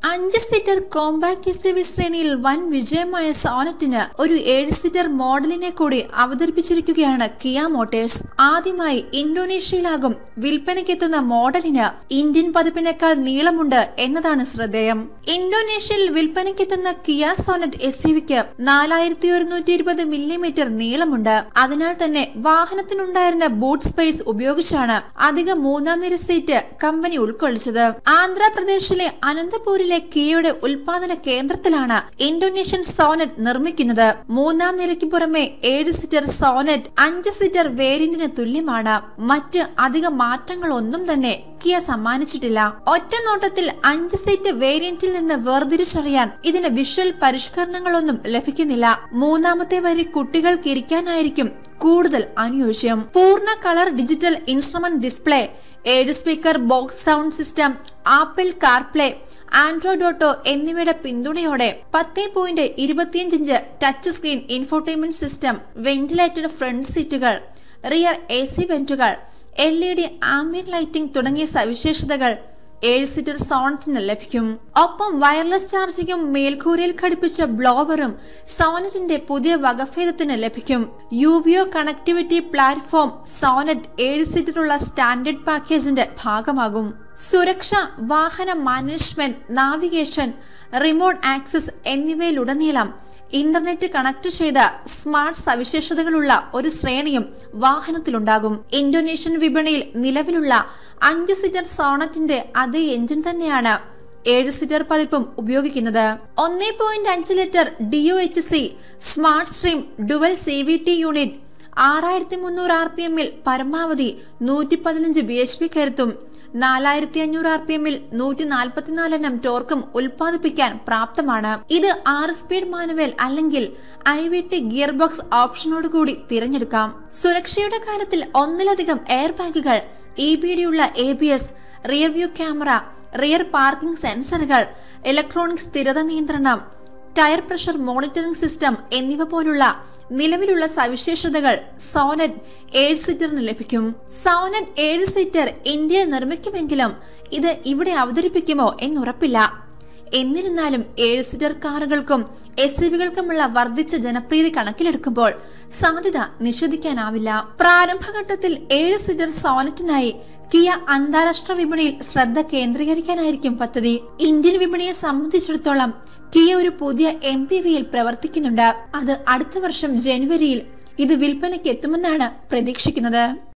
അഞ്ച് seater compact S U V ശ്രേണിയിൽ വൻ വിജയമായ സോണറ്റിന് ഒരു ഏഴ് സീറ്റർ മോഡലിനെ കൂടി അവതരിപ്പിച്ചിരിക്കുകയാണ് കിയ മോട്ടേഴ്സ് ആദ്യമായി ഇന്തോനേഷ്യയിലാകും വിൽപ്പനയ്ക്കെത്തുന്ന മോഡലിന് ഇന്ത്യൻ പതിപ്പിനേക്കാൾ നീളമുണ്ട് എന്നതാണ് ശ്രദ്ധേയം ഇന്തോനേഷ്യയിൽ വിൽപ്പനയ്ക്കെത്തുന്ന കിയ സോണറ്റ് എസ് യു വിക്ക് നാലായിരത്തി ഒരുന്നൂറ്റി ഇരുപത് മില്ലിമീറ്റർ നീളമുണ്ട് അതിനാൽ തന്നെ വാഹനത്തിനുണ്ടായിരുന്ന ബൂട്ട് സ്പേസ് ഉപയോഗിച്ചാണ് അധിക മൂന്നാം നിര സീറ്റ് കമ്പനി ഉൾക്കൊള്ളിച്ചത് ആന്ധ്രാപ്രദേശിലെ അനന്തപൂരിലെ കിയയുടെ ഉൽപാദന കേന്ദ്രത്തിലാണ് ഇന്തോനേഷ്യൻ സോനറ്റ് നിർമ്മിക്കുന്നത് മൂന്നാം നിരയ്ക്ക് പുറമെ ഏഴ് സീറ്റർ സോനറ്റ് അഞ്ച് സീറ്റർ വേരിയന്റിന് തുല്യമാണ് മറ്റ് അധിക മാറ്റങ്ങളൊന്നും തന്നെ കിയ സമ്മാനിച്ചിട്ടില്ല ഒറ്റ നോട്ടത്തിൽ അഞ്ച് സീറ്റ് വേരിയന്റിൽ നിന്ന് വേർതിരിച്ചറിയാൻ ഇതിന് വിഷ്വൽ പരിഷ്കരണങ്ങളൊന്നും ലഭിക്കുന്നില്ല മൂന്നാമത്തെ വരി കുട്ടികൾക്ക് ഇരിക്കാനായിരിക്കും കൂടുതൽ അനുയോജ്യം പൂർണ്ണ കളർ ഡിജിറ്റൽ ഇൻസ്ട്രുമെന്റ് ഡിസ്പ്ലേ ഏഴ് speaker box sound system Apple CarPlay Android auto എന്നിവയുടെ പിന്തുണയോടെ പത്ത് പോയിന്റ് ഇരുപത്തിയഞ്ച് inch touch screen infotainment system ventilated front സീറ്റുകൾ റിയർ എ സി വെന്റുകൾ L E D ambient lighting തുടങ്ങിയ സവിശേഷതകൾ ഏഴ് സീറ്റർ സോണറ്റിന് ലഭിക്കും ഒപ്പം വയർലെസ് ചാർജിങ്ങും മേൽക്കൂരയിൽ ഘടിപ്പിച്ച ബ്ലോവറും സോണറ്റിന്റെ പുതിയ വകഭേദത്തിന് ലഭിക്കും യുവിഒ കണക്ടിവിറ്റി പ്ലാറ്റ്ഫോം സോണറ്റ് ഏഴ് സീറ്ററുള്ള സ്റ്റാൻഡേർഡ് പാക്കേജിന്റെ ഭാഗമാകും സുരക്ഷ വാഹന മാനേജ്മെന്റ് നാവിഗേഷൻ റിമോട്ട് ആക്സസ് എന്നിവയിലുടനീളം ഇന്റർനെറ്റ് കണക്ട് ചെയ്ത സ്മാർട്ട് സവിശേഷതകളുള്ള ഒരു ശ്രേണിയും വാഹനത്തിലുണ്ടാകും ഇന്തോനേഷ്യൻ വിപണിയിൽ നിലവിലുള്ള അഞ്ച് സീറ്റർ സോണറ്റിന്റെ അതേ എഞ്ചിൻ തന്നെയാണ് ഏഴ് സീറ്റർ പതിപ്പും ഉപയോഗിക്കുന്നത് ഒന്നേ പോയിന്റ് അഞ്ച് litre D O H C smart stream dual C V T unit ആറായിരത്തി മുന്നൂറ് ആർ പി എമ്മിൽ പരമാവധി നൂറ്റി പതിനഞ്ച് ബി എച്ച് പി കരുത്തും നാലായിരത്തി അഞ്ഞൂറ് ആർ പി എമ്മിൽ നൂറ്റി നാൽപ്പത്തിനാല് എണ്ണം ടോർക്കും ഉൽപ്പാദിപ്പിക്കാൻ പ്രാപ്തമാണ് ഇത് ആറ് സ്പീഡ് മാനുവൽ അല്ലെങ്കിൽ I V T gear box ഓപ്ഷനോട് കൂടി തിരഞ്ഞെടുക്കാം സുരക്ഷയുടെ കാര്യത്തിൽ ഒന്നിലധികം എയർ ബാഗുകൾ ഇ ബി ഡി ഉള്ള A B S rear view camera rear parking സെൻസറുകൾ ഇലക്ട്രോണിക് സ്ഥിരത നിയന്ത്രണം ടയർ പ്രഷർ മോണിറ്ററിംഗ് സിസ്റ്റം എന്നിവ പോലുള്ള നിലവിലുള്ള സവിശേഷതകൾ സോനറ്റ് ഏഴ് സീറ്ററിന് ലഭിക്കും സോനറ്റ് ഏഴ് സീറ്റർ ഇന്ത്യയിൽ നിർമ്മിക്കുമെങ്കിലും ഇത് ഇവിടെ അവതരിപ്പിക്കുമോ എന്നുറപ്പില്ല എന്നിരുന്നാലും ഏഴ് സീറ്റർ കാറുകൾക്കും എസ് യുവികൾക്കുമുള്ള വർദ്ധിച്ച ജനപ്രീതി കണക്കിലെടുക്കുമ്പോൾ സാധ്യത നിഷേധിക്കാനാവില്ല പ്രാരംഭഘട്ടത്തിൽ ഏഴ് സീറ്റർ സോനറ്റിനായി കിയ അന്താരാഷ്ട്ര വിപണിയിൽ ശ്രദ്ധ കേന്ദ്രീകരിക്കാനായിരിക്കും പദ്ധതി ഇന്ത്യൻ വിപണിയെ സംബന്ധിച്ചിടത്തോളം കിയ ഒരു പുതിയ എം പി വിയിൽ പ്രവർത്തിക്കുന്നുണ്ട് അത് അടുത്ത വർഷം ജനുവരിയിൽ ഇത് വിൽപ്പനയ്ക്ക് എത്തുമെന്നാണ് പ്രതീക്ഷിക്കുന്നത്